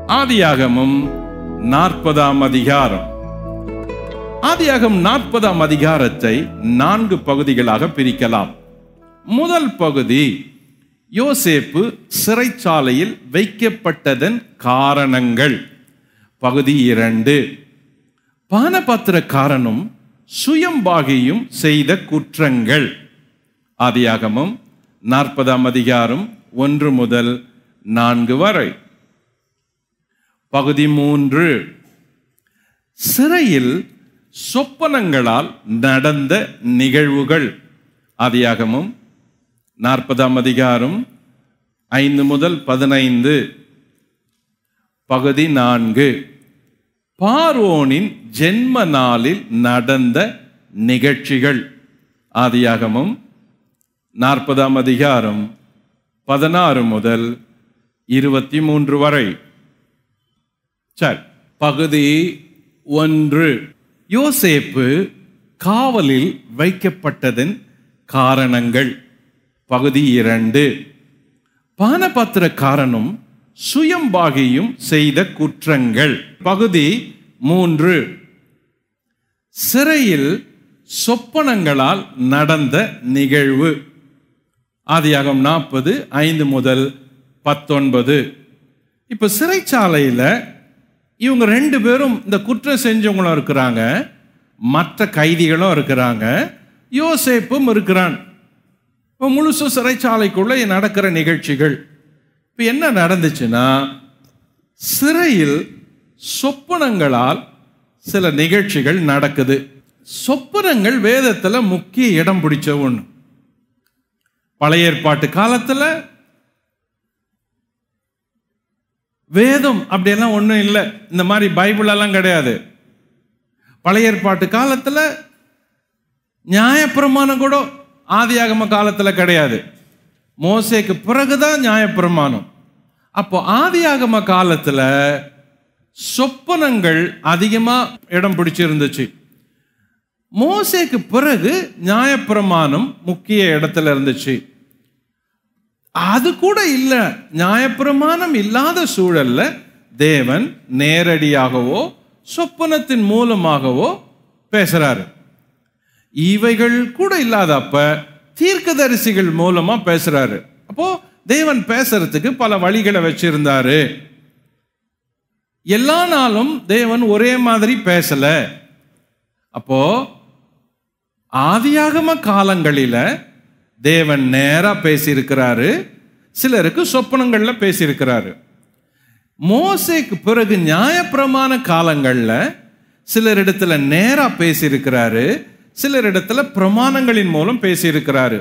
ஆதியாகமும் நாற்பதாம் அதிகாரம் ஆதியாகம் நாற்பதாம் அதிகாரத்தை நான்கு பகுதிகளாக பிரிக்கலாம் முதல் பகுதி யோசேப்பு சிறைச்சாலையில் வைக்கப்பட்டதன் காரணங்கள் பகுதி இரண்டு பானபாத்திரக்காரனும் சுயம்பாகியும் செய்த குற்றங்கள் ஆதியாகமும் நாற்பதாம் அதிகாரம் ஒன்று முதல் நான்கு வரை பகுதி மூன்று சிறையில் சொப்பனங்களால் நடந்த நிகழ்வுகள் ஆதியாகமும் நாற்பதாம் அதிகாரம் ஐந்து முதல் பதினைந்து பகுதி நான்கு பார்வோனின் ஜென்ம நாளில் நடந்த நிகழ்ச்சிகள் ஆதியாகமும் நாற்பதாம் அதிகாரம் பதினாறு முதல் இருபத்தி மூன்று வரை சரி பகுதி ஒன்று யோசேப்பு காவலில் வைக்கப்பட்டதன் காரணங்கள் பகுதி இரண்டு பானபாத்திரக்காரனும் சுயம்பாகியும் செய்த குற்றங்கள் பகுதி மூன்று சிறையில் சொப்பனங்களால் நடந்த நிகழ்வு ஆதியாகம் நாற்பது ஐந்து முதல் பத்தொன்பது இப்ப சிறைச்சாலையில் இவங்க ரெண்டு பேரும் இந்த குற்றம் செஞ்சவங்களும் இருக்கிறாங்க மற்ற கைதிகளும் இருக்கிறாங்க யோசேப்பும் இருக்கிறான் இப்போ முழுசு சிறைச்சாலைக்குள்ள நடக்கிற நிகழ்ச்சிகள் இப்போ என்ன நடந்துச்சுன்னா சிறையில் சொப்பனங்களால் சில நிகழ்ச்சிகள் நடக்குது சொப்பனங்கள் வேதத்தில் முக்கிய இடம் பிடிச்ச ஒன்று பழைய ஏற்பாட்டு காலத்தில் வேதம் அப்படியெல்லாம் ஒன்றும் இல்லை இந்த மாதிரி பைபிளெல்லாம் கிடையாது பழைய ஏற்பாட்டு காலத்தில் நியாயப்பிரமாணம் கூட ஆதியாகம காலத்தில் கிடையாது மோசேக்கு பிறகுதான் நியாயப்பிரமாணம் அப்போ ஆதியாகம காலத்தில் சொப்பனங்கள் அதிகமாக இடம் பிடிச்சிருந்துச்சு மோசேக்கு பிறகு நியாயப்பிரமாணம் முக்கிய இடத்துல இருந்துச்சு அது கூட இல்லை நியாயப்பிரமாணம் இல்லாத சூழல்ல தேவன் நேரடியாகவோ சொப்பனத்தின் மூலமாகவோ பேசுறாரு இவைகள் கூட இல்லாதப்ப தீர்க்கதரிசிகள் மூலமா பேசுறாரு அப்போ தேவன் பேசுறதுக்கு பல வழிகளை வச்சிருந்தாரு எல்லா நாளும் தேவன் ஒரே மாதிரி பேசல அப்போ ஆதியாகம காலங்களில தேவன் நேரா பேசியிருக்கிறாரு சிலருக்கு சொப்பனங்கள்ல பேசியிருக்கிறாரு மோசேக்கு பிறகு நியாயப்பிரமாண காலங்கள்ல சிலரிடத்துல நேரா பேசியிருக்கிறாரு சிலரிடத்துல பிரமாணங்களின் மூலம் பேசியிருக்கிறாரு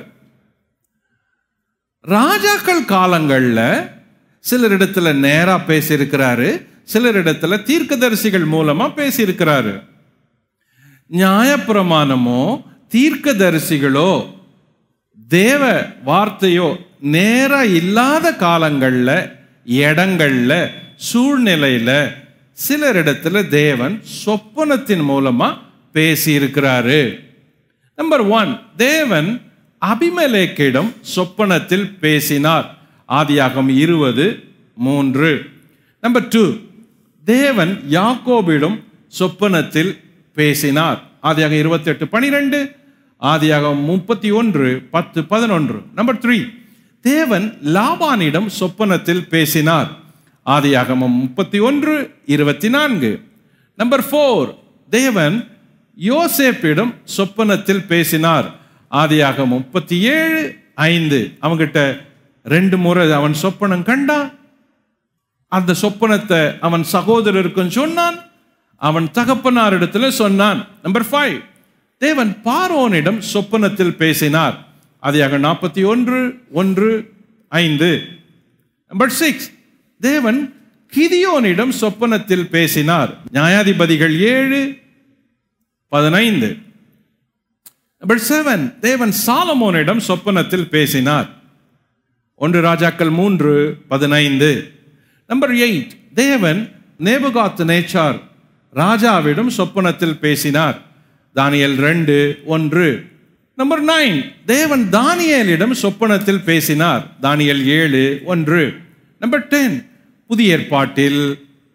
ராஜாக்கள் காலங்கள்ல சிலரிடத்துல நேரா பேசியிருக்கிறாரு சிலரிடத்துல தீர்க்கதரிசிகள் மூலமா பேசியிருக்கிறாரு நியாயப்பிரமாணமோ தீர்க்கதரிசிகளோ தேவ வார்த்தையோ நேரா இல்லாத காலங்கள்ல இடங்கள்ல சூழ்நிலையில சிலரிடத்துல தேவன் சொப்பனத்தின் மூலமா பேசி இருக்கிறாரு நம்பர் ஒன் தேவன் அபிமலேக்கிடம் சொப்பனத்தில் பேசினார் ஆதியாகம் இருபது மூன்று நம்பர் டூ தேவன் யாக்கோபிடம் சொப்பனத்தில் பேசினார் ஆதியாக இருபத்தி எட்டு பனிரெண்டு ஆதியாக முப்பத்தி ஒன்று பத்து பதினொன்று நம்பர் த்ரீ தேவன் லாபானிடம் சொப்பனத்தில் பேசினார் ஆதியாகமம் முப்பத்தி ஒன்று இருபத்தி நான்கு நம்பர் ஃபோர் தேவன் யோசேப்பிடம் சொப்பனத்தில் பேசினார் ஆதியாக முப்பத்தி ஏழு ஐந்து அவங்கிட்ட ரெண்டு முறை அவன் சொப்பனம் கண்டான் அந்த சொப்பனத்தை அவன் சகோதரருக்கும் சொன்னான் அவன் தகப்பனார் இடத்துல சொன்னான் நம்பர் ஃபைவ் தேவன் பாரோனிடம் சொப்பனத்தில் பேசினார் அதியாக நாற்பத்தி ஒன்று ஒன்று ஐந்து நம்பர் சிக்ஸ் தேவன் கிதியோனிடம் சொப்பனத்தில் பேசினார் நியாயாதிபதிகள் ஏழு பதினைந்து நம்பர் செவன் தேவன் சாலமோனிடம் சொப்பனத்தில் பேசினார் ஒன்று ராஜாக்கள் மூன்று பதினைந்து நம்பர் எயிட் தேவன் நேபுகாத் நேச்சார் ராஜாவிடம் சொப்பனத்தில் பேசினார் தானியல் ரெண்டு ஒன்று நம்பர் நைன் தேவன் தானியேலிடம் சொப்பனத்தில் பேசினார் தானியல் ஏழு ஒன்று நம்பர் டென் புதிய ஏற்பாட்டில்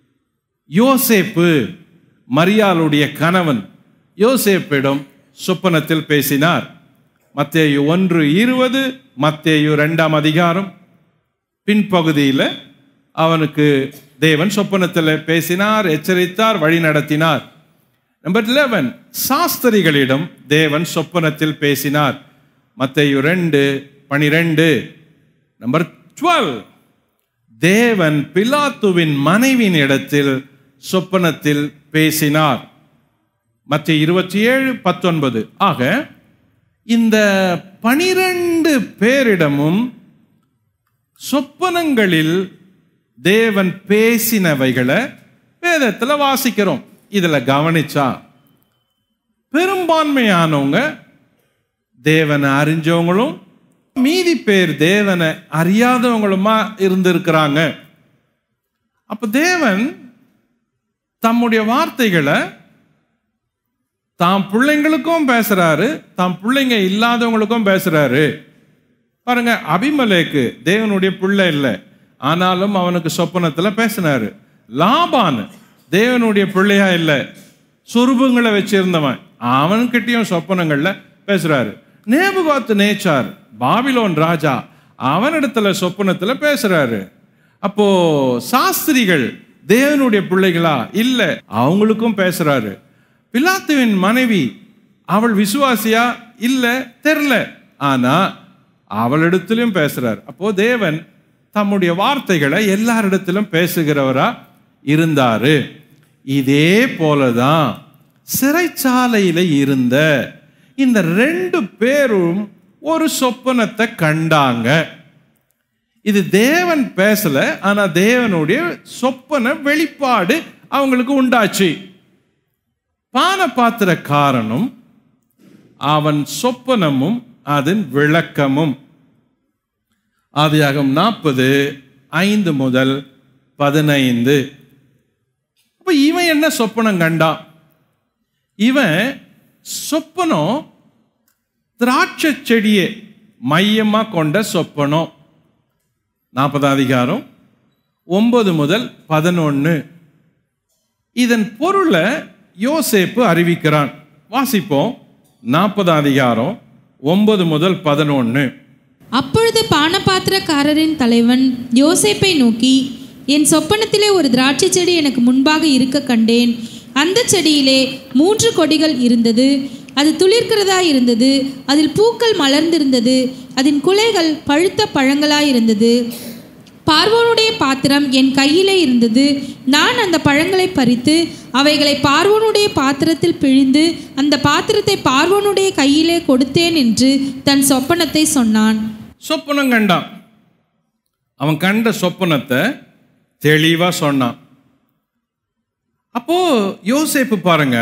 யோசேப்பு மரியாளுடைய கணவன் யோசேப்பிடம் சொப்பனத்தில் பேசினார் மத்தேயு ஒன்று இருபது மத்தேயு ரெண்டாம் அதிகாரம் பின்பகுதியில் அவனுக்கு தேவன் சொப்பனத்தில் பேசினார் எச்சரித்தார் வழி நடத்தினார் நம்பர் லெவன் சாஸ்திரிகளிடம் தேவன் சொப்பனத்தில் பேசினார் மத்தேயு ரெண்டு பனிரெண்டு நம்பர் டுவெல் தேவன் பிலாத்துவின் மனைவியின் இடத்தில் சொப்பனத்தில் பேசினார் மற்ற இருபத்தி ஏழு பத்தொன்பது ஆக இந்த பனிரெண்டு பேரிடமும் சொப்பனங்களில் தேவன் பேசினவைகளை வேதத்தில் வாசிக்கிறோம் இதுல கவனிச்சா பெரும்பான்மையானவங்க தேவனை அறிஞ்சவங்களும் மீதி பேர் தேவனை அறியாதவங்களுமா இருந்திருக்கிறாங்க அப்ப தேவன் தம்முடைய வார்த்தைகளை தாம் பிள்ளைங்களுக்கும் பேசுறாரு தாம் பிள்ளைங்க இல்லாதவங்களுக்கும் பேசுறாரு பாருங்க அபிமலேக்கு தேவனுடைய பிள்ளை இல்லை ஆனாலும் அவனுக்கு சொப்பனத்துல பேசினாரு லாபான் தேவனுடைய பிள்ளையா இல்லை சொருபங்களை வச்சிருந்தவன் அவன்கிட்டயும் சொப்பனங்கள்ல பேசுறாரு நேபுகாத்து நேச்சார் பாபிலோன் ராஜா அவனிடத்துல சொப்பனத்துல பேசுறாரு அப்போ சாஸ்திரிகள் தேவனுடைய பிள்ளைகளா இல்ல அவங்களுக்கும் பேசுறாரு பிலாத்துவின் மனைவி அவள் விசுவாசியா இல்ல தெரில ஆனா அவளிடத்திலும் பேசுறார் அப்போ தேவன் தம்முடைய வார்த்தைகளை எல்லாரிடத்திலும் பேசுகிறவரா இருந்தாரு இதே போலதான் சிறைச்சாலையில இருந்த இந்த ரெண்டு பேரும் ஒரு சொப்பனத்தை கண்டாங்க இது தேவன் பேசல ஆனா தேவனுடைய சொப்பன வெளிப்பாடு அவங்களுக்கு உண்டாச்சு பான பாத்திர காரணம் அவன் சொப்பனமும் அதன் விளக்கமும் ஆதியாகம் நாற்பது ஐந்து முதல் பதினைந்து அப்ப இவன் என்ன சொப்பனம் கண்டான் இவன் சொப்பனம் திராட்சை செடியை மையமா கொண்ட சொப்பனம் நாற்பதாம் அதிகாரம் ஒன்பது முதல் பதினொன்று இதன் பொருளை யோசேப்பு அறிவிக்கிறான் வாசிப்போம் நாற்பதாம் அதிகாரம் ஒன்பது முதல் பதினொன்று அப்பொழுது பானபாத்திரக்காரரின் தலைவன் யோசேப்பை நோக்கி என் சொப்பனத்திலே ஒரு திராட்சை செடி எனக்கு முன்பாக இருக்க கண்டேன் அந்த செடியிலே மூன்று கொடிகள் இருந்தது அது துளிர்க்கிறதா இருந்தது அதில் பூக்கள் மலர்ந்திருந்தது அதன் குலைகள் பழுத்த பழங்களாய் இருந்தது பார்வோனுடைய பாத்திரம் என் கையிலே இருந்தது நான் அந்த பழங்களை பறித்து அவைகளை பார்வோனுடைய பாத்திரத்தில் பிழிந்து அந்த பாத்திரத்தை பார்வோனுடைய கையிலே கொடுத்தேன் என்று தன் சொப்பனத்தை சொன்னான் சொப்பனம் கண்டான் அவன் கண்ட சொப்பனத்தை தெளிவா சொன்னான் அப்போ யோசேப்பு பாருங்க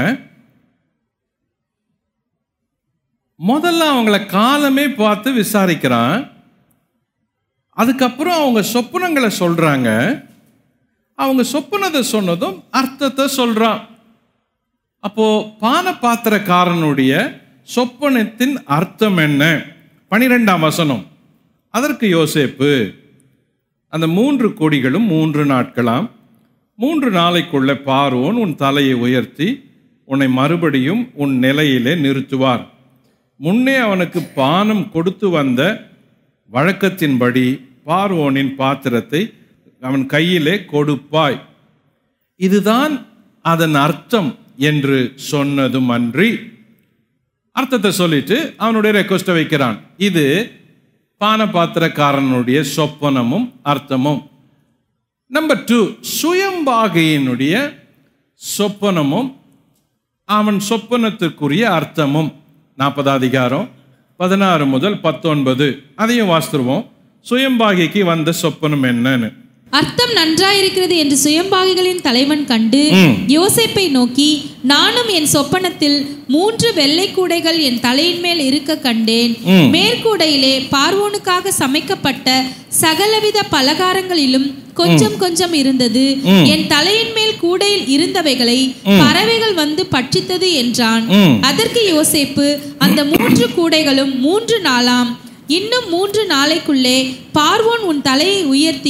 முதல்ல அவங்கள காலமே பார்த்து விசாரிக்கிறான் அதுக்கப்புறம் அவங்க சொப்பனங்களை சொல்றாங்க அவங்க சொப்பனத்தை சொன்னதும் அர்த்தத்தை சொல்றான் அப்போ பான பாத்திரக்காரனுடைய சொப்பனத்தின் அர்த்தம் என்ன பனிரெண்டாம் வசனம் அதற்கு யோசேப்பு அந்த மூன்று கொடிகளும் மூன்று நாட்களாம் மூன்று நாளைக்குள்ள பார்வோன் உன் தலையை உயர்த்தி உன்னை மறுபடியும் உன் நிலையிலே நிறுத்துவார் முன்னே அவனுக்கு பானம் கொடுத்து வந்த வழக்கத்தின்படி பார்வோனின் பாத்திரத்தை அவன் கையிலே கொடுப்பாய் இதுதான் அதன் அர்த்தம் என்று சொன்னதும் அன்றி அர்த்தத்தை சொல்லிட்டு அவனுடைய ரெக்வஸ்ட்டை வைக்கிறான் இது பானபாத்திரக்காரனுடைய சொப்பனமும் அர்த்தமும் நம்பர் டூ சுயம்பாகையினுடைய சொப்பனமும் அவன் சொப்பனத்துக்குரிய அர்த்தமும் நாற்பது அதிகாரம் பதினாறு முதல் பத்தொன்பது அதையும் வாசித்துருவோம் சுயம்பாகிக்கு வந்த சொப்பனம் என்னன்னு அர்த்தம் நன்றாயிருக்கிறது என்று சுயம்பாகிகளின் தலைவன் கண்டு ம். யோசேப்பை நோக்கி நானும் என் சொப்பனத்தில் மூன்று வெள்ளை கூடைகள் என் தலையின் மேல் இருக்க கண்டேன் ம். மேற்கூடையிலே பார்வோனுக்காக சமைக்கப்பட்ட சகலவித பலகாரங்களிலும் கொஞ்சம் கொஞ்சம் இருந்தது ம். என் தலையின் மேல் கூடையில் இருந்தவைகளை பறவைகள் வந்து பட்சித்தது என்றான் ம். அதற்கு யோசேப்பு அந்த மூன்று கூடைகளும் மூன்று நாளாம் இன்னும் மூன்று நாளைக்குள்ளே பார்வோன் உன் தலையை உயர்த்தி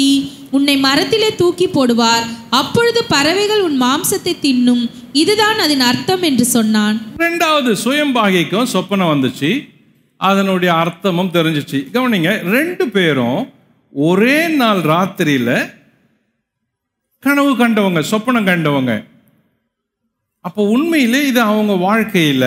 உன்னை மரத்திலே தூக்கி போடுவார் அப்பொழுது பறவைகள் உன் மாம்சத்தை தின்னும் இதுதான் அதன் அர்த்தம் என்று சொன்னான் ரெண்டாவது சுயம்பாகிக்கும் சொப்பனம் வந்துச்சு அதனுடைய அர்த்தமும் தெரிஞ்சிச்சு கவனிங்க ரெண்டு பேரும் ஒரே நாள் ராத்திரியில கனவு கண்டவங்க சொப்பனம் கண்டவங்க அப்போ உண்மையிலே இது அவங்க வாழ்க்கையில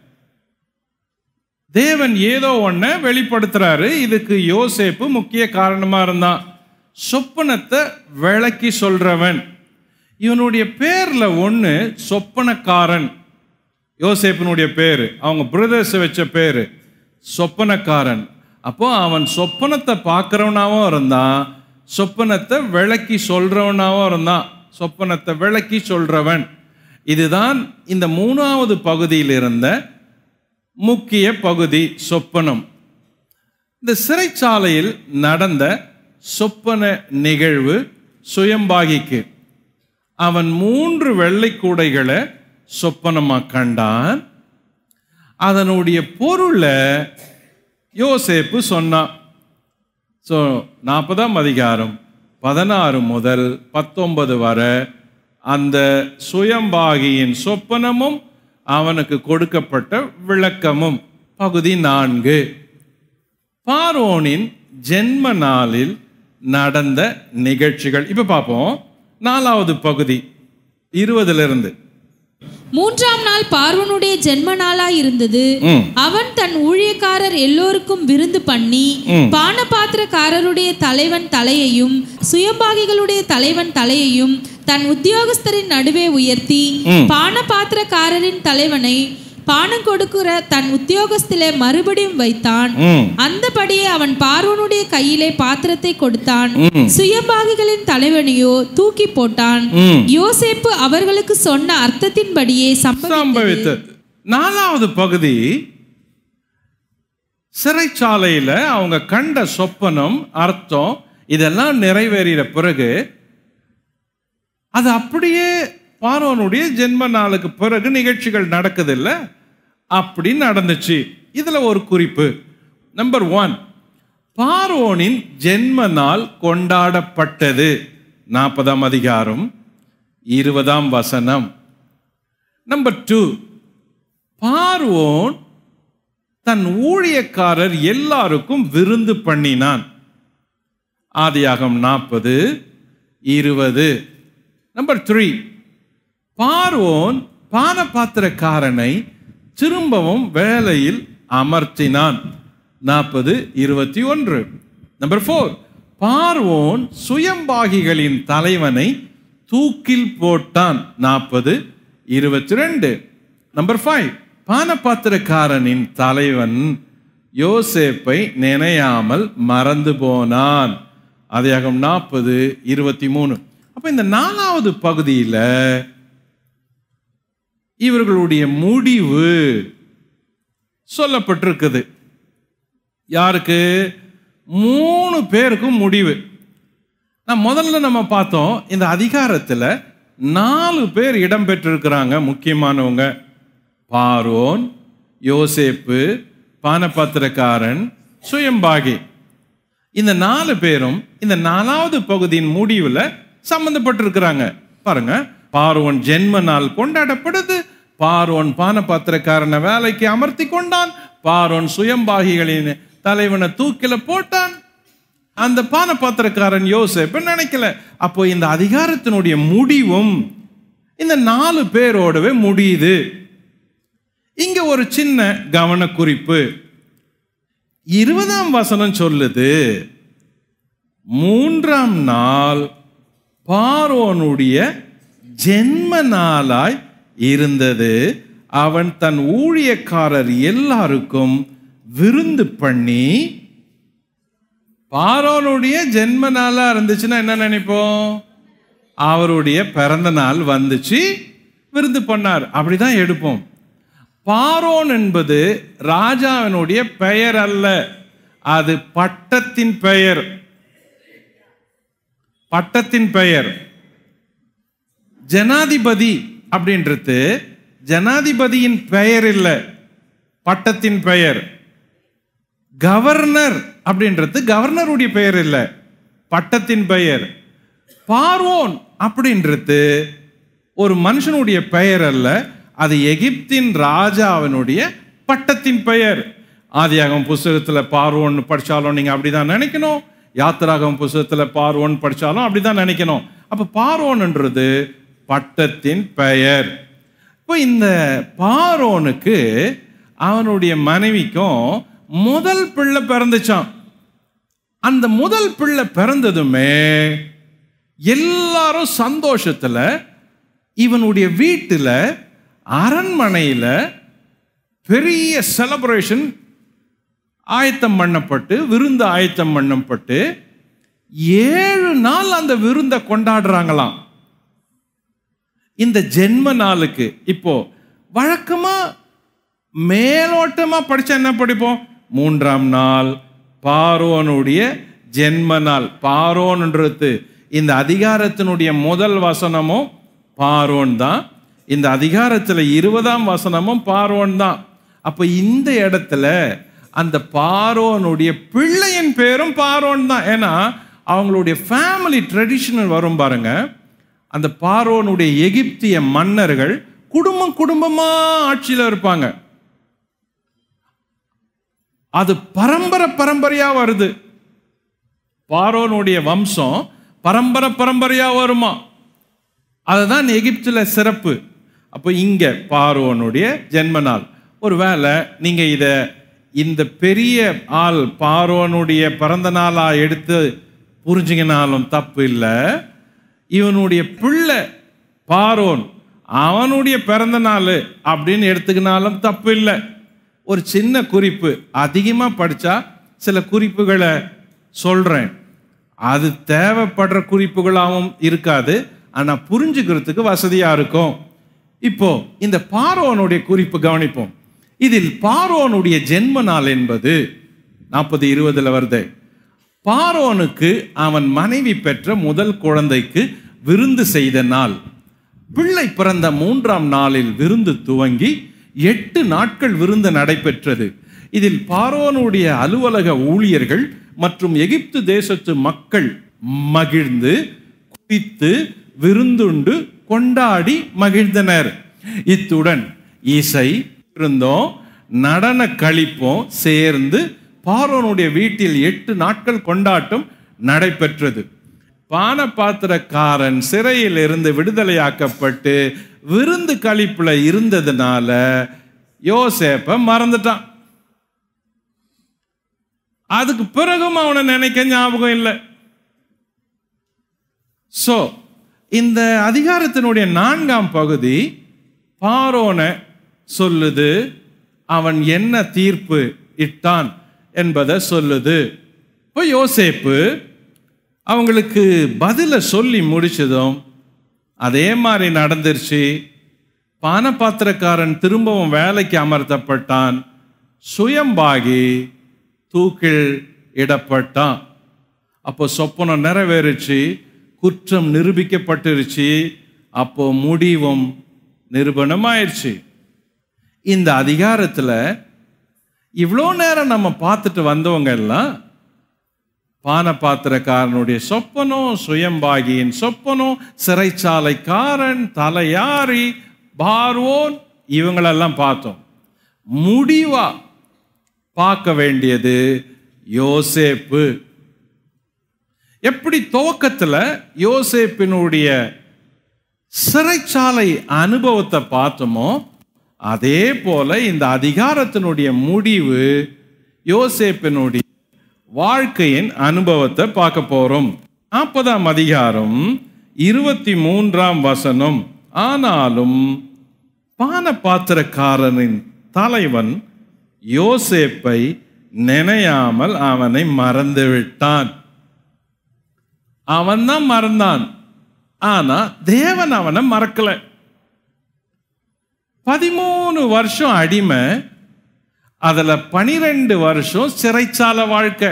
தேவன் ஏதோ ஒன்ன வெளிப்படுத்துறாரு இதுக்கு யோசேப்பு முக்கிய காரணமா இருந்தான் சொப்பனத்தை விளக்கி சொல்றவன் இவனுடைய பேர்ல ஒண்ணு சொப்பனக்காரன் யோசேப்பினுடைய பேரு அவங்க பிரதர்ஸ் வச்ச பேரு சொப்பனக்காரன் அப்போ அவன் சொப்பனத்தை பார்க்கறவனாவும் இருந்தான் சொப்பனத்தை விளக்கி சொல்றவனாவும் இருந்தான் சொப்பனத்தை விளக்கி சொல்றவன் இதுதான் இந்த மூணாவது பகுதியில் இருந்த முக்கிய பகுதி சொப்பனம் இந்த சிறைச்சாலையில் நடந்த சொப்பன நிகழ்வு சுயம்பாகிக்கு அவன் மூன்று வெள்ளை கூடைகளை சொப்பனமா கண்டான் அதனுடைய பொருளை யோசேப்பு சொன்னான் ஸோ நாற்பதாம் அதிகாரம் பதினாறு முதல் பத்தொன்பது வரை அந்த சுயம்பாகியின் சொப்பனமும் அவனுக்கு கொடுக்கப்பட்ட விளக்கமும் பகுதி நான்கு பார்வோனின் ஜென்ம நாளில் நடந்த நிகழ்ச்சிகள் இப்ப பார்ப்போம் நாலாவது பகுதி இருபதுல இருந்து மூன்றாம் நாள் பார்வனுடைய ஜென்ம நாளாய் இருந்தது ம். அவன் தன் ஊழியக்காரர் எல்லோருக்கும் விருந்து பண்ணி ம். பானபாத்திரக்காரருடைய தலைவன் தலையையும் சுயம்பாகிகளுடைய தலைவன் தலையையும் தன் உத்தியோகஸ்தரின் நடுவே உயர்த்தி ம். பானபாத்திரக்காரரின் தலைவனை பானம் கொடுக்கிற தன் உத்தியோகஸ்திலே மறுபடியும் வைத்தான் ம் அந்தபடியே அவன் பார்வனுடைய கையிலே பாத்திரத்தை கொடுத்தான் ம். சுயம்பாகிகளின் தலைவனையோ தூக்கி போட்டான் ம் யோசேப்பு அவர்களுக்கு சொன்ன அர்த்தத்தின்படியே சம்பவித்தது சம்பவித்தது நாலாவது பகுதி சிறைச்சாலையில அவங்க கண்ட சொப்பனம் அர்த்தம் இதெல்லாம் நிறைவேறின பிறகு அது அப்படியே பார்வனுடைய ஜென்ம நாளுக்கு பிறகு நிகழ்ச்சிகள் நடக்குது இல்ல அப்படி நடந்துச்சு இதுல ஒரு குறிப்பு நம்பர் ஒன் பார்வோனின் ஜென்ம நாள் கொண்டாடப்பட்டது நாற்பதாம் அதிகாரம் இருபதாம் வசனம் நம்பர் டூ பார்வோன் தன் ஊழியக்காரர் எல்லாருக்கும் விருந்து பண்ணினான் ஆதியாகம் நாற்பது இருபது நம்பர் த்ரீ பார்வோன் பானபாத்திரக்காரனை திரும்பவும் வேலையில் அமர்த்தினான் நாற்பது இருபத்தி ஒன்று நம்பர் ஃபோர் பார்வோன் சுயம்பாகிகளின் தலைவனை தூக்கில் போட்டான் நாற்பது இருபத்தி ரெண்டு நம்பர் ஃபைவ் பானபாத்திரக்காரனின் தலைவன் யோசேப்பை நினையாமல் மறந்து போனான் அதிகாரம் நாற்பது இருபத்தி மூணு அப்ப இந்த நாலாவது பகுதியில இவர்களுடைய முடிவு சொல்லப்பட்டிருக்குது யாருக்கு மூணு பேருக்கும் முடிவு நான் முதல்ல நம்ம பார்த்தோம் இந்த அதிகாரத்துல நாலு பேர் இடம் பெற்றிருக்கிறாங்க முக்கியமானவங்க பார்வோன் யோசேப்பு பானபாத்திரக்காரன் சுயம்பாகி இந்த நாலு பேரும் இந்த நாலாவது பகுதியின் முடிவுல சம்பந்தப்பட்டிருக்கிறாங்க பாருங்க பார்வோன் ஜென்ம நாள் கொண்டாடப்படுது பார்வோன் பானபாத்திரக்காரனை வேலைக்கு அமர்த்தி கொண்டான் பார்வோன் சுயம்பாகிகளின் தலைவனை தூக்கில போட்டான் அந்த பானபாத்திரக்காரன் யோசேப்பு நினைக்கல அப்போ இந்த அதிகாரத்தினுடைய முடிவும் இந்த நாலு பேரோடவே முடியுது இங்க ஒரு சின்ன கவனக்குறிப்பு இருபதாம் வசனம் சொல்லுது மூன்றாம் நாள் பார்வோனுடைய ஜென்ம நாளாய் இருந்தது அவன் தன் ஊழியக்காரர் எல்லாருக்கும் விருந்து பண்ணி பார்வோனுடைய ஜென்ம நாளா இருந்துச்சுன்னா என்ன நினைப்போம் அவருடைய பிறந்த நாள் வந்துச்சு விருந்து பண்ணார் அப்படிதான் எடுப்போம் பாரோன் என்பது ராஜாவினுடைய பெயர் அல்ல அது பட்டத்தின் பெயர் பட்டத்தின் பெயர் ஜனாதிபதி அப்படின்றது ஜனாதிபதியின் பெயர் இல்லை பட்டத்தின் பெயர் கவர்னர் அப்படின்றது கவர்னருடைய பெயர் இல்லை பட்டத்தின் பெயர் பார்வோன் அப்படின்றது ஒரு மனுஷனுடைய பெயர் அல்ல அது எகிப்தின் ராஜாவினுடைய பட்டத்தின் பெயர் ஆதியாகமம் புஸ்தகத்தில் பார்வோன் படித்தாலும் நீங்கள் அப்படிதான் நினைக்கணும் யாத்திராகம் புஸ்தகத்தில் பார்வோன் படித்தாலும் அப்படிதான் நினைக்கணும் அப்போ பார்வோன்ன்றது பட்டத்தின் பெயர் இப்போ இந்த பார்வோனுக்கு அவனுடைய மனைவிக்கும் முதல் பிள்ளை பிறந்துச்சான் அந்த முதல் பிள்ளை பிறந்ததுமே எல்லாரும் சந்தோஷத்துல இவனுடைய வீட்டில் அரண்மனையில் பெரிய செலப்ரேஷன் ஆயத்தம் பண்ணப்பட்டு விருந்து ஆயத்தம் பண்ணப்பட்டு ஏழு நாள் அந்த விருந்தை கொண்டாடுறாங்களாம் இந்த ஜென்ம நாளுக்கு இப்போ வழக்கமா மேலோட்டமா படிச்சா என்ன படிப்போம் மூன்றாம் நாள் பாரோனுடைய ஜென்ம நாள் பாரோன்ன்றது இந்த அதிகாரத்தினுடைய முதல் வசனமும் பார்வோன் தான் இந்த அதிகாரத்தில் இருபதாம் வசனமும் பார்வோன் தான் அப்போ இந்த இடத்துல அந்த பார்வோனுடைய பிள்ளையின் பேரும் பார்வோன் தான் ஏன்னா அவங்களுடைய ஃபேமிலி ட்ரெடிஷனல் வரும் பாருங்க அந்த பார்வோனுடைய எகிப்திய மன்னர்கள் குடும்பம் குடும்பமா ஆட்சியில் இருப்பாங்க அது பரம்பரை பரம்பரையா வருது பார்வோனுடைய வம்சம் பரம்பரை பரம்பரையா வருமா அதுதான் எகிப்தில் சிறப்பு அப்போ இங்க பார்வோனுடைய ஜென்ம நாள் ஒருவேளை நீங்க இத இந்த பெரிய ஆள் பார்வோனுடைய பிறந்த நாளா எடுத்து புரிஞ்சுக்கினாலும் தப்பு இல்லை இவனுடைய பிள்ளை பார்வோன் அவனுடைய பிறந்த நாள் அப்படின்னு எடுத்துக்கினாலும் தப்பு இல்லை ஒரு சின்ன குறிப்பு அதிகமாக படித்தா சில குறிப்புகளை சொல்கிறேன் அது தேவைப்படுற குறிப்புகளாகவும் இருக்காது ஆனால் புரிஞ்சுக்கிறதுக்கு வசதியாக இருக்கும் இப்போ இந்த பார்வோனுடைய குறிப்பு கவனிப்போம் இதில் பார்வோனுடைய ஜென்ம நாள் என்பது நாற்பது இருபதுல வருது பார்வோனுக்கு அவன் மனைவி பெற்ற முதல் குழந்தைக்கு விருந்து செய்த நாள் பிள்ளை பிறந்த மூன்றாம் நாளில் விருந்து துவங்கி எட்டு நாட்கள் விருந்து நடைபெற்றது இதில் பார்வோனுடைய அலுவலக ஊழியர்கள் மற்றும் எகிப்து தேசத்து மக்கள் மகிழ்ந்து குடித்து விருந்துண்டு கொண்டாடி மகிழ்ந்தனர் இத்துடன் இசை இருந்தோம் நடன கழிப்பும் சேர்ந்து பார்வோனுடைய வீட்டில் எட்டு நாட்கள் கொண்டாட்டம் நடைபெற்றது பான பாத்திரக்காரன் சிறையில் இருந்து விடுதலையாக்கப்பட்டு விருந்து கழிப்புல இருந்ததுனால யோசேப்ப மறந்துட்டான் அதுக்கு பிறகும் அவனை நினைக்க ஞாபகம் இல்லை சோ இந்த அதிகாரத்தினுடைய நான்காம் பகுதி பாரோனை சொல்லுது அவன் என்ன தீர்ப்பு இட்டான் என்பதை சொல்லுது இப்போ யோசேப்பு அவங்களுக்கு பதிலை சொல்லி முடிச்சதும் அதே மாதிரி நடந்துருச்சு பானபாத்திரக்காரன் திரும்பவும் வேலைக்கு அமர்த்தப்பட்டான் சுயம்பாகி தூக்கில் இடப்பட்டான் அப்போ சொப்பனம் நிறைவேறுச்சு குற்றம் நிரூபிக்கப்பட்டுருச்சு அப்போ முடிவும் நிரூபணமாயிருச்சு இந்த அதிகாரத்தில் இவ்வளோ நேரம் நம்ம பார்த்துட்டு வந்தவங்க எல்லாம் பானபாத்திரக்காரனுடைய சொப்பனம் சுயம்பாகியின் சொப்பனம் சிறைச்சாலைக்காரன் தலையாரி பார்வோன் இவங்களெல்லாம் பார்த்தோம் முடிவா பார்க்க வேண்டியது யோசேப்பு எப்படி துவக்கத்துல யோசேப்பினுடைய சிறைச்சாலை அனுபவத்தை பார்த்தோமோ அதே போல இந்த அதிகாரத்தினுடைய முடிவு யோசேப்பினுடைய வாழ்க்கையின் அனுபவத்தை பார்க்க போறோம் நாற்பதாம் அதிகாரம் இருபத்தி மூன்றாம் வசனம் ஆனாலும் பானபாத்திரக்காரனின் தலைவன் யோசேப்பை நினையாமல் அவனை மறந்துவிட்டான் அவன் தான் மறந்தான் ஆனா தேவன் அவனை மறக்கல பதிமூணு வருஷம் அடிமை அதுல பனிரெண்டு வருஷம் சிறைச்சாலை வாழ்க்கை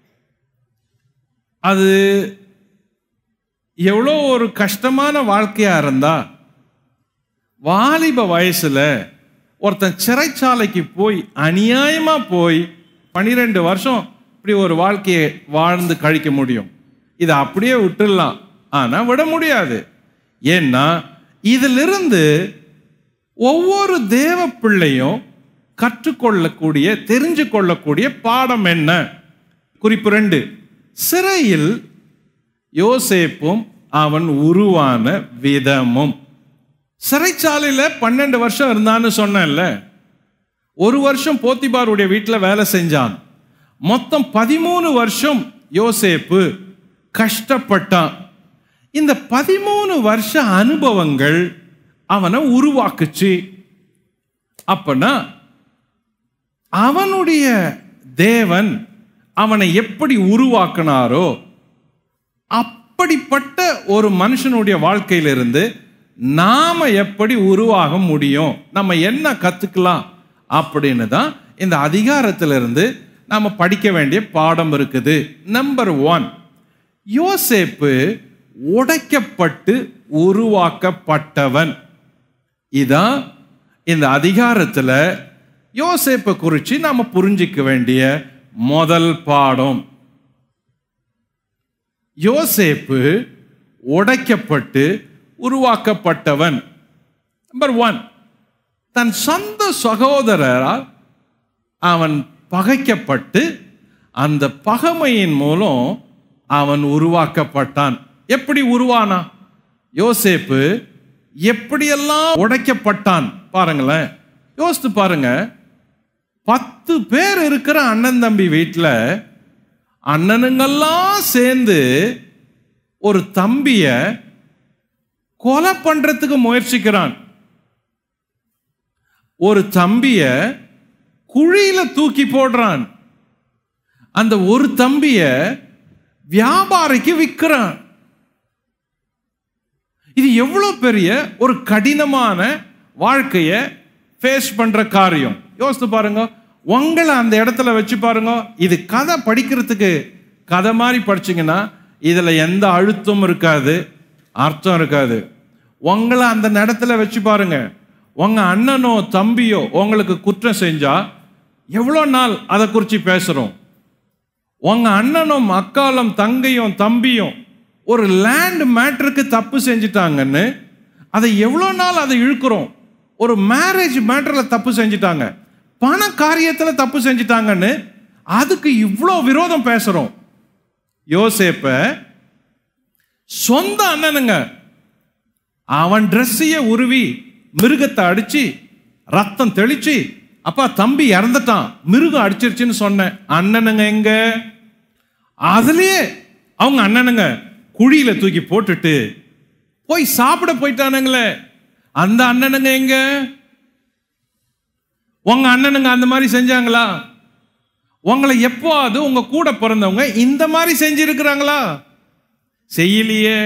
அது எவ்வளோ ஒரு கஷ்டமான வாழ்க்கையா இருந்தா வாலிப வயசுல ஒருத்தன் சிறைச்சாலைக்கு போய் அநியாயமா போய் பனிரெண்டு வருஷம் இப்படி ஒரு வாழ்க்கையை வாழ்ந்து கழிக்க முடியும் இதை அப்படியே விட்டுடலாம் ஆனா விட முடியாது ஏன்னா இதிலிருந்து ஒவ்வொரு தேவ பிள்ளையும் கற்றுக்கொள்ளக்கூடிய தெரிஞ்சு கொள்ளக்கூடிய பாடம் என்ன குறிப்பு ரெண்டு சிறையில் யோசேப்பும் அவன் உருவான விதமும் சிறைச்சாலையில பன்னெண்டு வருஷம் இருந்தான்னு சொன்னேன்ல ஒரு வருஷம் போத்திபாருடைய வீட்டில் வேலை செஞ்சான் மொத்தம் பதிமூணு வருஷம் யோசேப்பு கஷ்டப்பட்டான் இந்த பதிமூணு வருஷ அனுபவங்கள் அவனை உருவாக்குச்சு அப்பனா அவனுடைய தேவன் அவனை எப்படி உருவாக்கினாரோ அப்படிப்பட்ட ஒரு மனுஷனுடைய வாழ்க்கையிலிருந்து நாம எப்படி உருவாக முடியும் நம்ம என்ன கத்துக்கலாம் அப்படின்னு தான் இந்த அதிகாரத்திலிருந்து நாம படிக்க வேண்டிய பாடம் இருக்குது நம்பர் ஒன் யோசேப்பு உடைக்கப்பட்டு உருவாக்கப்பட்டவன் இதான் இந்த அதிகாரத்துல யோசேப்பை குறித்து நாம புரிஞ்சிக்க வேண்டிய முதல் பாடம் யோசேப்பு உடைக்கப்பட்டு உருவாக்கப்பட்டவன் நம்பர் ஒன் தன் சொந்த சகோதரரால் அவன் பகைக்கப்பட்டு அந்த பகைமையின் மூலம் அவன் உருவாக்கப்பட்டான் எப்படி உருவானா யோசேப்பு எப்படியெல்லாம் உடைக்கப்பட்டான் பாருங்களேன் யோசித்து பாருங்க பத்து பேர் இருக்கிற அண்ணன் தம்பி வீட்டில் அண்ணனுங்கெல்லாம் சேர்ந்து ஒரு தம்பிய கொலை பண்றதுக்கு முயற்சிக்கிறான் ஒரு தம்பிய குழியில தூக்கி போடுறான் அந்த ஒரு தம்பிய வியாபாரிக்கு விற்கிறான் இது எவ்வளவு பெரிய ஒரு கடினமான வாழ்க்கைய ஃபேஸ் பண்ற காரியம் யோசித்து பாருங்க உங்களை அந்த இடத்துல வச்சு பாருங்க இது கதை படிக்கிறதுக்கு கதை மாதிரி படிச்சீங்கன்னா இதுல எந்த அழுத்தமும் இருக்காது அர்த்தம் இருக்காது உங்களை அந்த இடத்துல வச்சு பாருங்க உங்க அண்ணனோ தம்பியோ உங்களுக்கு குற்றம் செஞ்சா எவ்வளோ நாள் அதை குறித்து பேசுறோம் உங்க அண்ணனும் அக்காலும் தங்கையும் தம்பியும் ஒரு லேண்ட் மேட்டருக்கு தப்பு செஞ்சிட்டாங்கன்னு அதை எவ்வளோ நாள் அதை இழுக்கிறோம் ஒரு மேரேஜ் மேட்டரில் தப்பு செஞ்சிட்டாங்க பண காரியத்தில் தப்பு செஞ்சிட்டாங்கன்னு அதுக்கு இவ்வளோ விரோதம் பேசுறோம் யோசேப்ப சொந்த அண்ணனுங்க அவன் ட்ரெஸ்ஸையே உருவி மிருகத்தை அடிச்சு ரத்தம் தெளிச்சு அப்பா தம்பி இறந்துட்டான் மிருகம் அடிச்சிருச்சுன்னு சொன்னேன் அண்ணனுங்க எங்க அதுலயே அவங்க அண்ணனுங்க குழியில தூக்கி போட்டுட்டு போய் சாப்பிட போயிட்டானுங்களே அந்த அண்ணனுங்க எங்க உங்க அண்ணனுங்க அந்த மாதிரி செஞ்சாங்களா உங்களை எப்போது உங்க கூட பிறந்தவங்க இந்த மாதிரி செஞ்சிருக்கிறாங்களா செய்யலையே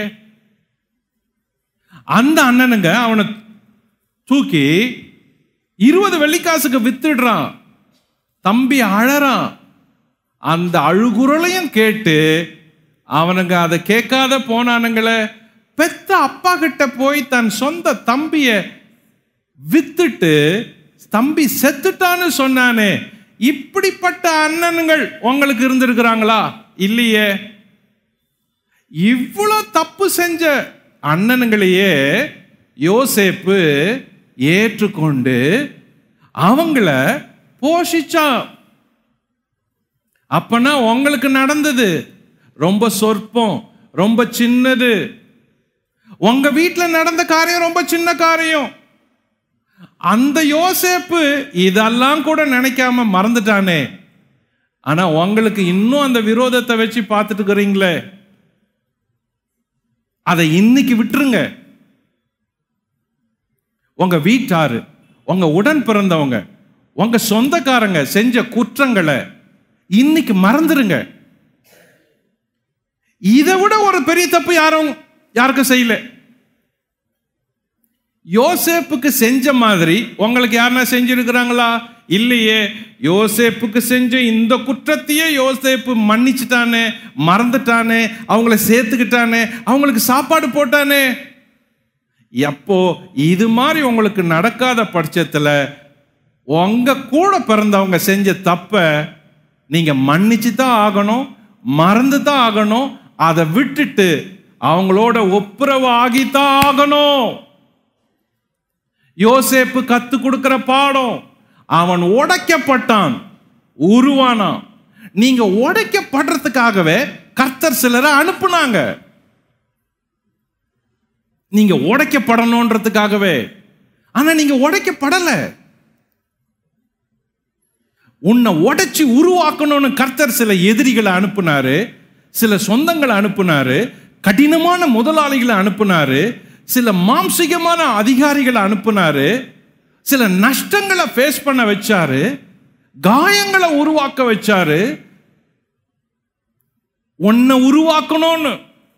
அந்த அண்ணனுங்க அவனை தூக்கி இருபது வெள்ளிக்காசுக்கு வித்துடுறான் தம்பி அழறான் அந்த அழுகுரலையும் கேட்டு அவனுங்க அதை கேட்காத போனானுங்களே பெத்த அப்பா கிட்ட போய் தன் சொந்த தம்பிய வித்துட்டு தம்பி செத்துட்டான்னு சொன்னானே இப்படிப்பட்ட அண்ணனுங்கள் உங்களுக்கு இருந்திருக்கிறாங்களா இல்லையே இவ்வளோ தப்பு செஞ்ச அண்ணனுங்களையே யோசேப்பு ஏற்றுக்கொண்டு அவங்கள போஷிச்சான் அப்பனா உங்களுக்கு நடந்தது ரொம்ப சொற்பம் ரொம்ப சின்னது உங்க வீட்டில் நடந்த காரியம் ரொம்ப சின்ன காரியம் அந்த யோசேப்பு இதெல்லாம் கூட நினைக்காம மறந்துட்டானே ஆனா உங்களுக்கு இன்னும் அந்த விரோதத்தை வச்சு பார்த்துட்டு இருக்கிறீங்களே அதை இன்னைக்கு விட்டுருங்க உங்க வீட்டாரு உங்க உடன் பிறந்தவங்க உங்க சொந்தக்காரங்க செஞ்ச குற்றங்களை இன்னைக்கு மறந்துருங்க இதை விட ஒரு பெரிய தப்பு யாரும் யாருக்கும் செய்யல யோசேப்புக்கு செஞ்ச மாதிரி உங்களுக்கு யாருன்னா செஞ்சிருக்கிறாங்களா இல்லையே யோசேப்புக்கு செஞ்ச இந்த குற்றத்தையே யோசேப்பு மன்னிச்சுட்டானே மறந்துட்டானே அவங்கள சேர்த்துக்கிட்டானே அவங்களுக்கு சாப்பாடு போட்டானே எப்போ இது மாதிரி உங்களுக்கு நடக்காத பட்சத்தில் உங்க கூட பிறந்தவங்க செஞ்ச தப்பை நீங்க மன்னிச்சு தான் ஆகணும் மறந்து தான் ஆகணும் அதை விட்டுட்டு அவங்களோட ஒப்புரவு ஆகித்தான் ஆகணும் யோசேப்பு கத்து கொடுக்கிற பாடம் அவன் உடைக்கப்பட்டான் உருவானான் நீங்க உடைக்கப்படுறதுக்காகவே கர்த்தர் சிலரை அனுப்புனாங்க நீங்க உடைக்கப்படணுன்றதுக்காகவே ஆனா நீங்க உடைக்கப்படல உன்னை உடைச்சு உருவாக்கணும்னு கர்த்தர் சில எதிரிகளை அனுப்புனாரு சில சொந்தங்களை அனுப்புனாரு கடினமான முதலாளிகளை அனுப்புனாரு சில மாம்சிகமான அதிகாரிகளை அனுப்புனாரு சில நஷ்டங்களை ஃபேஸ் பண்ண வச்சாரு காயங்களை உருவாக்க வச்சாரு உன்னை உருவாக்கணும்னு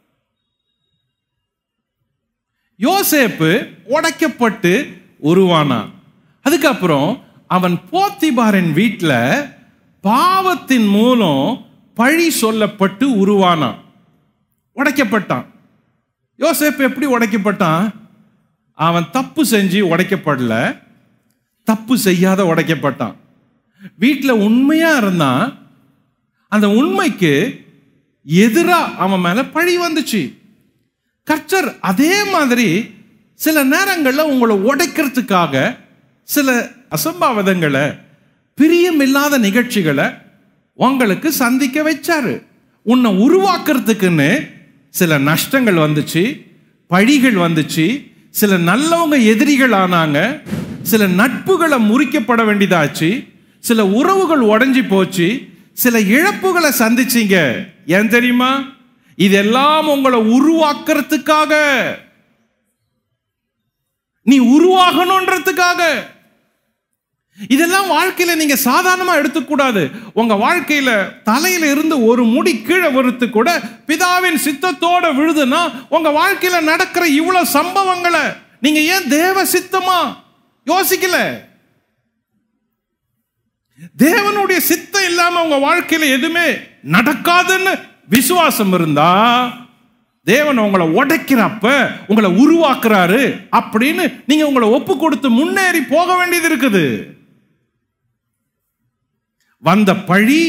யோசேப்பு உடைக்கப்பட்டு உருவானான் அதுக்கப்புறம் அவன் போத்திபாரின் வீட்டில் பாவத்தின் மூலம் பழி சொல்லப்பட்டு உருவானான் உடைக்கப்பட்டான் யோசேப்பு எப்படி உடைக்கப்பட்டான் அவன் தப்பு செஞ்சு உடைக்கப்படல தப்பு செய்யாத உடைக்கப்பட்டான் வீட்டில் உண்மையா இருந்தான் அந்த உண்மைக்கு எதிரா அவன் மேல பழி வந்துச்சு கர்த்தர் அதே மாதிரி சில நேரங்களில் உங்களை உடைக்கிறதுக்காக சில அசம்பாவிதங்களை பிரியமில்லாத நிகழ்ச்சிகளை உங்களுக்கு சந்திக்க வச்சாரு உன்னை உருவாக்குறதுக்குன்னு சில நஷ்டங்கள் வந்துச்சு பழிகள் வந்துச்சு சில நல்லவங்க எதிரிகள் ஆனாங்க சில நட்புகளை முறிக்கப்பட வேண்டியதாச்சு சில உறவுகள் உடைஞ்சு போச்சு சில இழப்புகளை சந்திச்சீங்க ஏன் தெரியுமா இதெல்லாம் உங்களை உருவாக்குறதுக்காக நீ உருவாகணுன்றதுக்காக இதெல்லாம் வாழ்க்கையில நீங்க சாதாரணமா எடுத்துக்கூடாது உங்க வாழ்க்கையில தலையில இருந்து ஒரு முடி கீழே வருத்து கூட பிதாவின் சித்தத்தோட விழுதுன்னா உங்க வாழ்க்கையில நடக்கிற இவ்வளவு சம்பவங்களை நீங்க ஏன் தேவ சித்தமா யோசிக்கல தேவனுடைய சித்தம் இல்லாம உங்க வாழ்க்கையில எதுவுமே நடக்காதுன்னு விசுவாசம் இருந்தா தேவன் உங்களை உடைக்கிறப்ப உங்களை உருவாக்குறாரு அப்படின்னு நீங்க உங்களை ஒப்பு கொடுத்து முன்னேறி போக வேண்டியது இருக்குது வந்த பழி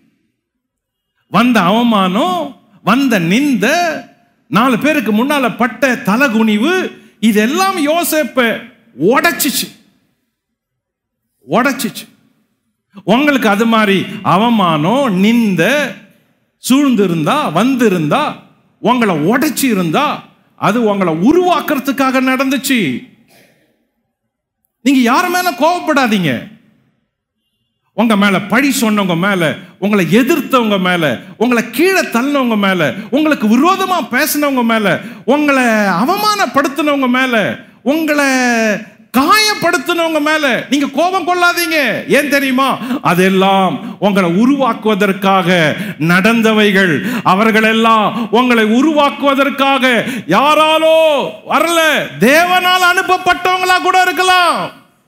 வந்த அவமானம் வந்த நிந்த நாலு பேருக்கு முன்னால பட்ட தலகுனிவு இதெல்லாம் யோசேப்ப உடைச்சிச்சு உடைச்சிச்சு உங்களுக்கு அது மாதிரி அவமானம் நிந்த சூழ்ந்திருந்தா வந்திருந்தா உங்களை உடைச்சி இருந்தா அது உங்களை உருவாக்குறதுக்காக நடந்துச்சு நீங்க யார் மேல கோவப்படாதீங்க உங்க மேல பழி சொன்னவங்க மேல உங்களை எதிர்த்தவங்க மேல உங்களை கீழே தள்ளினவங்க மேல உங்களுக்கு விரோதமா பேசினவங்க மேல உங்களை அவமானப்படுத்தினவங்க மேல உங்களை காயப்படுத்தினவங்க மேல நீங்க கோபம் கொள்ளாதீங்க ஏன் தெரியுமா அதெல்லாம் உங்களை உருவாக்குவதற்காக நடந்தவைகள் அவர்களெல்லாம் உங்களை உருவாக்குவதற்காக யாராலோ வரல தேவனால் அனுப்பப்பட்டவங்களா கூட இருக்கலாம்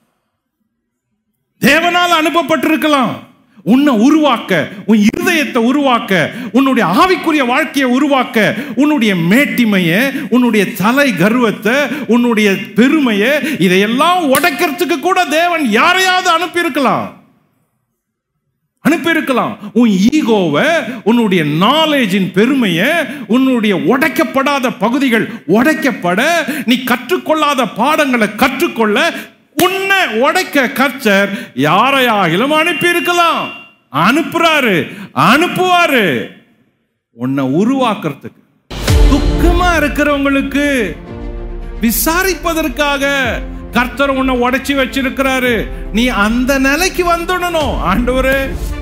தேவனால் அனுப்பப்பட்டிருக்கலாம் உன்னை உருவாக்க உன் இருதயத்தை உருவாக்க உன்னுடைய ஆவிக்குரிய வாழ்க்கையை உருவாக்க உன்னுடைய மேட்டிமையை உன்னுடைய தலை கர்வத்தை உன்னுடைய பெருமையை இதையெல்லாம் உடைக்கிறதுக்கு கூட தேவன் யாரையாவது அனுப்பியிருக்கலாம் அனுப்பியிருக்கலாம் உன் ஈகோவை உன்னுடைய நாலேஜின் பெருமையை உன்னுடைய உடைக்கப்படாத பகுதிகள் உடைக்கப்பட நீ கற்றுக்கொள்ளாத பாடங்களை கற்றுக்கொள்ள உன்னை உடைக்க கர்த்தர் யாரையாகிலும் அனுப்பி இருக்கலாம் அனுப்புறாரு அனுப்புவாரு உன்னை உருவாக்குறதுக்கு துக்கமா இருக்கிறவங்களுக்கு விசாரிப்பதற்காக கர்த்தர் உன்னை உடைச்சி வச்சிருக்கிறாரு நீ அந்த நிலைக்கு வந்துடணும் ஆண்டவரே